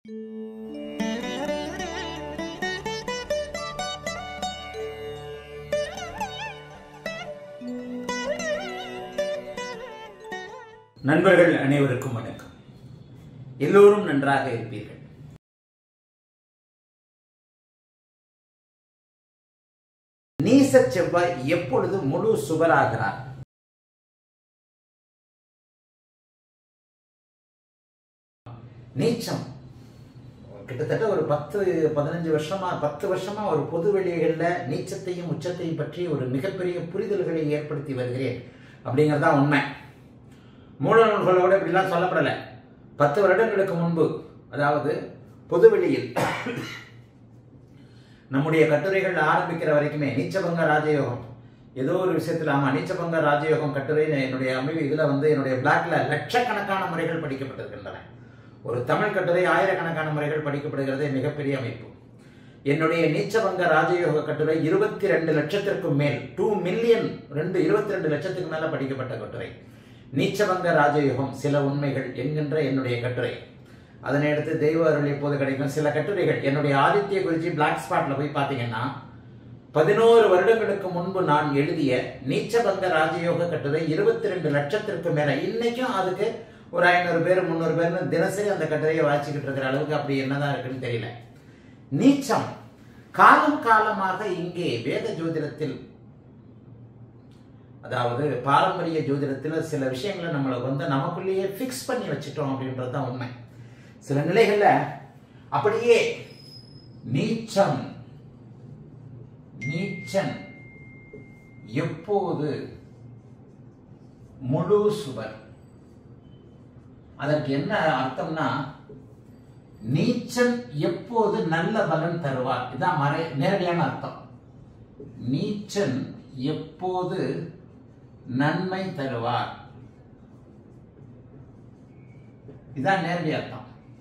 நண்பர்கள் அனைவருக்கும் வணக்கம் எல்லோரும் நன்றாக இருப்பீர்கள் நீச செவ்வாய் எப்பொழுது முழு சுவராகிறார் நீச்சம் கிட்டத்தட்ட ஒரு பத்து பதினஞ்சு வருஷமா பத்து வருஷமா ஒரு பொது வெளிகளில் நீச்சத்தையும் உச்சத்தையும் பற்றி ஒரு மிகப்பெரிய புரிதல்களை ஏற்படுத்தி வருகிறேன் அப்படிங்கிறது தான் உண்மை மூல நூல்களோடு இப்படிலாம் சொல்லப்படலை பத்து வருடங்களுக்கு முன்பு அதாவது பொதுவெளியில் நம்முடைய கட்டுரைகள் ஆரம்பிக்கிற வரைக்குமே நீச்சபங்க ராஜயோகம் ஏதோ ஒரு விஷயத்தில் ஆமாம் நீச்சபங்க ராஜயோகம் கட்டுரை என்னுடைய அமைவு இதில் வந்து என்னுடைய பிளாக்ல லட்சக்கணக்கான முறைகள் படிக்கப்பட்டிருக்கின்றன ஒரு தமிழ் கட்டுரை ஆயிரக்கணக்கான முறைகள் படிக்கப்படுகிறது மிகப்பெரிய அமைப்பு என்னுடைய நீச்சபங்க ராஜயோக கட்டுரை இருபத்தி ரெண்டு லட்சத்திற்கும் மேல் டூ மில்லியன் ரெண்டு இருபத்தி ரெண்டு லட்சத்துக்கு மேல படிக்கப்பட்ட கட்டுரை நீச்சபங்க ராஜயோகம் சில உண்மைகள் என்கின்ற என்னுடைய கட்டுரை அதனை அடுத்து தெய்வ அருள் எப்போது கிடைக்கும் சில கட்டுரைகள் என்னுடைய ஆதித்ய குருஜி பிளாக் ஸ்பாட்ல போய் பார்த்தீங்கன்னா பதினோரு வருடங்களுக்கு முன்பு நான் எழுதிய நீச்சபங்க ராஜயோக கட்டுரை இருபத்தி ரெண்டு லட்சத்திற்கு மேல இன்னைக்கும் அதுக்கு ஒரு ஐநூறு பேர் முந்நூறு பேர்னு தினசரி அந்த கட்டுரையை வாசிக்கிட்டு இருக்கிற அளவுக்கு அப்படி என்னதான் இருக்குன்னு தெரியல நீச்சம் காலம் காலமாக இங்கே வேத ஜோதிடத்தில் அதாவது பாரம்பரிய ஜோதிடத்தில் சில விஷயங்களை நம்மளை வந்து நமக்குள்ளேயே ஃபிக்ஸ் பண்ணி வச்சுட்டோம் அப்படின்றது தான் உண்மை சில நிலைகள்ல அப்படியே நீச்சம் நீச்சன் எப்போது முழு சுவர் அதற்கு என்ன அர்த்தம்னா நீச்சன் எப்போது நல்ல பலன் தருவார் இதான் மறை நேரடியான அர்த்தம் நீச்சன் எப்போது நன்மை தருவார் இதான் நேரடி அர்த்தம்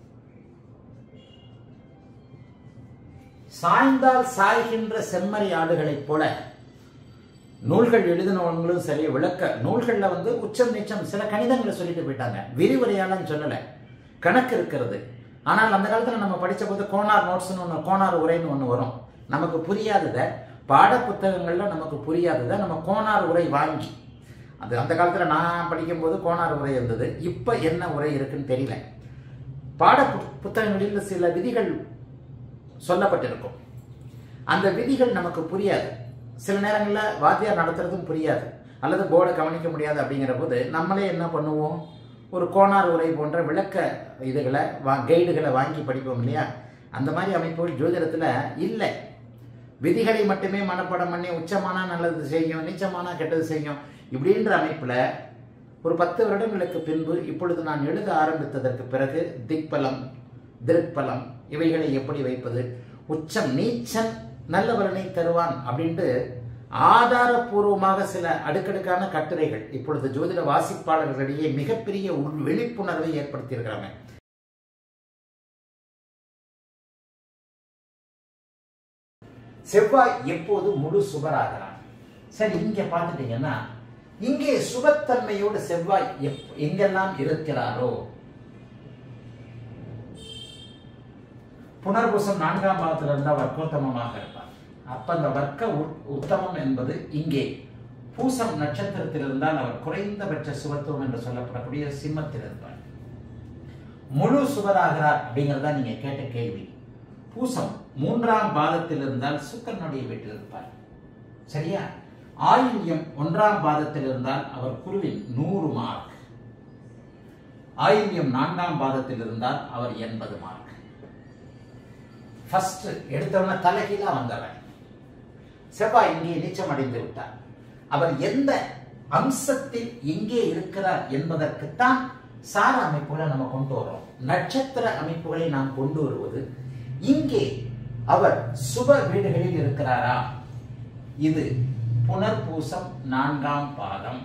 சாய்ந்தால் சாய்கின்ற செம்மறி ஆடுகளைப் போல நூல்கள் எழுதினவங்களும் சரி விளக்க நூல்களில் வந்து உச்சம் நீச்சம் சில கணிதங்களை சொல்லிட்டு போயிட்டாங்க விரிவுரையாலும் சொல்லலை கணக்கு இருக்கிறது ஆனால் அந்த காலத்தில் நம்ம படித்த போது கோனார் நோட்ஸ்னு ஒன்று கோனார் உரைன்னு ஒன்று வரும் நமக்கு புரியாததை பாட புத்தகங்களில் நமக்கு புரியாததை நம்ம கோனார் உரை வாங்கி அது அந்த காலத்தில் நான் படிக்கும்போது கோனார் உரை இருந்தது இப்போ என்ன உரை இருக்குன்னு தெரியல பாட புத்தகங்களில் சில விதிகள் சொல்லப்பட்டிருக்கும் அந்த விதிகள் நமக்கு புரியாது சில நேரங்களில் வாத்தியார் நடத்துறதும் புரியாது அல்லது போர்டை கவனிக்க முடியாது அப்படிங்கிற போது நம்மளே என்ன பண்ணுவோம் ஒரு கோனார் உரை போன்ற விளக்க இதுகளை வா கைடுகளை வாங்கி படிப்போம் இல்லையா அந்த மாதிரி அமைப்புகள் ஜோதிடத்தில் இல்லை விதிகளை மட்டுமே மனப்படம் பண்ணி உச்சமானா நல்லது செய்யும் நீச்சமானா கெட்டது செய்யும் இப்படின்ற அமைப்பில் ஒரு பத்து வருடங்களுக்கு பின்பு இப்பொழுது நான் எழுத ஆரம்பித்ததற்கு பிறகு திக்பலம் திருப்பலம் இவைகளை எப்படி வைப்பது உச்சம் நீச்சன் நல்ல பலனை தருவான் அப்படின்ட்டு ஆதாரபூர்வமாக சில அடுக்கடுக்கான கட்டுரைகள் இப்பொழுது ஜோதிட வாசிப்பாளர்களிடையே மிகப்பெரிய உள் விழிப்புணர்வை ஏற்படுத்தியிருக்கிறாங்க செவ்வாய் எப்போது முழு சுபராகிறான் சரி இங்க பார்த்துட்டீங்கன்னா இங்கே சுபத்தன்மையோடு செவ்வாய் எங்கெல்லாம் இருக்கிறாரோ புனர்பூசம் நான்காம் பாவத்தில் இருந்தால் வர்க்கோத்தமமாக இருப்பார் அப்ப அந்த வர்க்க உத்தமம் என்பது இங்கே பூசம் நட்சத்திரத்தில் இருந்தால் அவர் குறைந்தபட்ச சுபத்துவம் என்று சொல்லப்படக்கூடிய சிம்மத்தில் இருப்பார் முழு சுவராகிறார் அப்படிங்கிறதா நீங்க கேட்ட கேள்வி பூசம் மூன்றாம் பாதத்தில் இருந்தால் சுக்கரனுடைய வீட்டில் இருப்பார் சரியா ஆயில்யம் ஒன்றாம் பாதத்தில் இருந்தால் அவர் குருவின் நூறு மார்க் ஆயில்யம் நான்காம் பாதத்தில் இருந்தால் அவர் எண்பது மார்க் ஃபர்ஸ்ட் எடுத்தவன தலைகீழா வந்தவன் செவ்வாய் இங்கே நீச்சம் அடைந்து விட்டார் அவர் எந்த அம்சத்தில் எங்கே இருக்கிறார் என்பதற்குத்தான் சார அமைப்புகளை நம்ம கொண்டு வரோம் நட்சத்திர அமைப்புகளை நாம் கொண்டு வருவது இங்கே அவர் சுப வீடுகளில் இருக்கிறாரா இது புனர்பூசம் நான்காம் பாதம்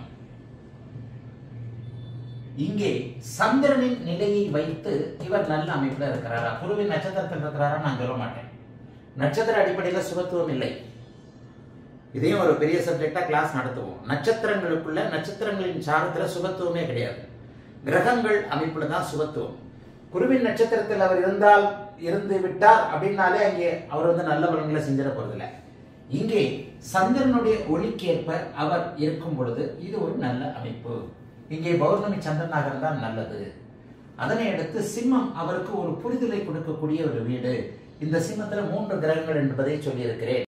இங்கே சந்திரனின் நிலையை வைத்து இவர் நல்ல அமைப்புல இருக்கிறாரா குருவின் நட்சத்திரத்தில் இருக்கிறாரா நான் சொல்ல மாட்டேன் நட்சத்திர அடிப்படையில் சுபத்துவம் இல்லை இதையும் ஒரு பெரிய சப்ஜெக்டா கிளாஸ் நடத்துவோம் நட்சத்திரங்களுக்குள்ள நட்சத்திரங்களின் சாரத்துல சுபத்துவமே கிடையாது கிரகங்கள் அமைப்புல தான் சுபத்துவம் குருவின் நட்சத்திரத்தில் அவர் இருந்தால் இருந்து விட்டார் அப்படின்னாலே அங்கே அவர் வந்து நல்ல பலன்களை செஞ்சிட போறதில்லை இங்கே சந்திரனுடைய ஒளிக்கேற்ப அவர் இருக்கும் பொழுது இது ஒரு நல்ல அமைப்பு இங்கே பௌர்ணமி சந்திரனாக இருந்தால் நல்லது அதனை அடுத்து சிம்மம் அவருக்கு ஒரு புரிதலை கொடுக்கக்கூடிய ஒரு வீடு இந்த சிம்மத்துல மூன்று கிரகங்கள் என்பதை சொல்லியிருக்கிறேன்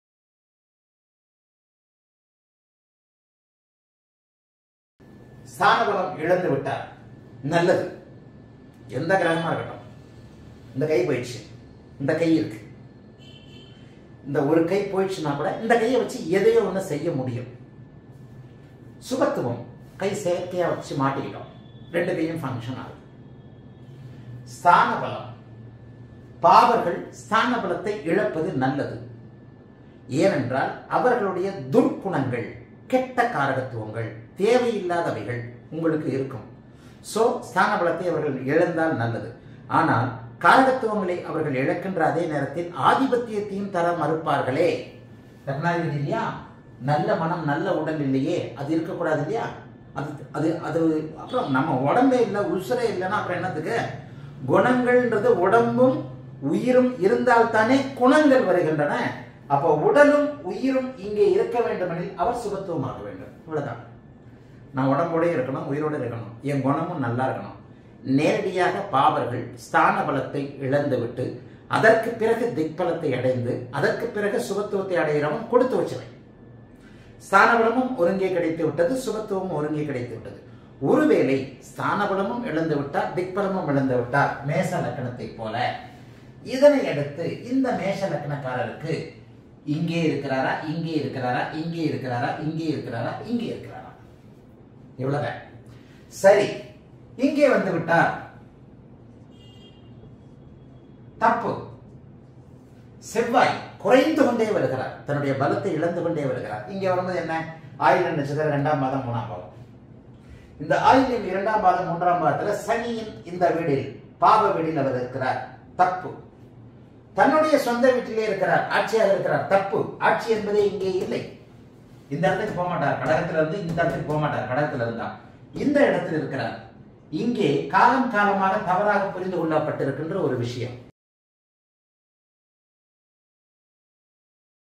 ஸ்தானபலம் இழந்து விட்டார் நல்லது எந்த கிரகமா இருக்கட்டும் இந்த கை போயிடுச்சு இந்த கை இருக்கு இந்த ஒரு கை போயிடுச்சுன்னா கூட இந்த கையை வச்சு எதையோ ஒன்று செய்ய முடியும் சுபத்துவம் கை செயற்கையா வச்சு மாட்டிக்கிட்டோம் ரெண்டு கையும் ஃபங்க்ஷன் ஆகுது ஸ்தான பலம் பாவர்கள் ஸ்தான பலத்தை இழப்பது நல்லது ஏனென்றால் அவர்களுடைய துர்க்குணங்கள் கெட்ட காரகத்துவங்கள் தேவையில்லாதவைகள் உங்களுக்கு இருக்கும் சோ ஸ்தான பலத்தை அவர்கள் இழந்தால் நல்லது ஆனால் காரகத்துவங்களை அவர்கள் இழக்கின்ற அதே நேரத்தில் ஆதிபத்தியத்தையும் தர மறுப்பார்களே ரத்னாதிபதி இல்லையா நல்ல மனம் நல்ல உடல் இல்லையே அது இருக்கக்கூடாது இல்லையா அது அது அது அப்புறம் நம்ம உடம்பே இல்லை உசுரே இல்லைன்னா அப்புறம் என்னத்துக்கு குணங்கள்ன்றது உடம்பும் உயிரும் இருந்தால் தானே குணங்கள் வருகின்றன அப்போ உடலும் உயிரும் இங்கே இருக்க வேண்டுமெனில் அவர் சுகத்துவமாக வேண்டும் இவ்வளவுதான் நான் உடம்போட இருக்கணும் உயிரோட இருக்கணும் என் குணமும் நல்லா இருக்கணும் நேரடியாக பாவர்கள் ஸ்தான பலத்தை இழந்துவிட்டு அதற்கு பிறகு திக்பலத்தை அடைந்து அதற்கு பிறகு சுகத்துவத்தை அடைகிறவன் கொடுத்து வச்சவன் ஸ்தானபலமும் ஒருங்கே கிடைத்து விட்டது சுகத்துவமும் ஒருங்கே கிடைத்து விட்டது ஒருவேளை ஸ்தானபலமும் இழந்து விட்டார் திக்பலமும் இழந்து விட்டார் மேச லக்கணத்தை போல இதனை அடுத்து இந்த மேஷ லக்கணக்காரருக்கு இங்கே இருக்கிறாரா இங்கே இருக்கிறாரா இங்கே இருக்கிறாரா இங்கே இருக்கிறாரா இங்கே இருக்கிறாரா இவ்வளவு சரி இங்கே வந்து விட்டார் தப்பு செவ்வாய் குறைந்து கொண்டே வருகிறார் தன்னுடைய பலத்தை இழந்து கொண்டே வருகிறார் இங்கே வரும்போது என்ன ஆயுள் நட்சத்திரம் இரண்டாம் மாதம் மூணாம் பாதம் இந்த ஆயுளின் இரண்டாம் பாதம் மூன்றாம் பாதத்துல சனியின் இந்த வீடில் பாவ வீடில் அவர் இருக்கிறார் தப்பு தன்னுடைய சொந்த வீட்டிலே இருக்கிறார் ஆட்சியாக இருக்கிறார் தப்பு ஆட்சி என்பதே இங்கே இல்லை இந்த இடத்துக்கு போக மாட்டார் கடகத்துல இருந்து இந்த இடத்துக்கு போக மாட்டார் கடகத்துல இருந்தா இந்த இடத்தில் இருக்கிறார் இங்கே காலம் காலமாக தவறாக புரிந்து கொள்ளப்பட்டிருக்கின்ற ஒரு விஷயம்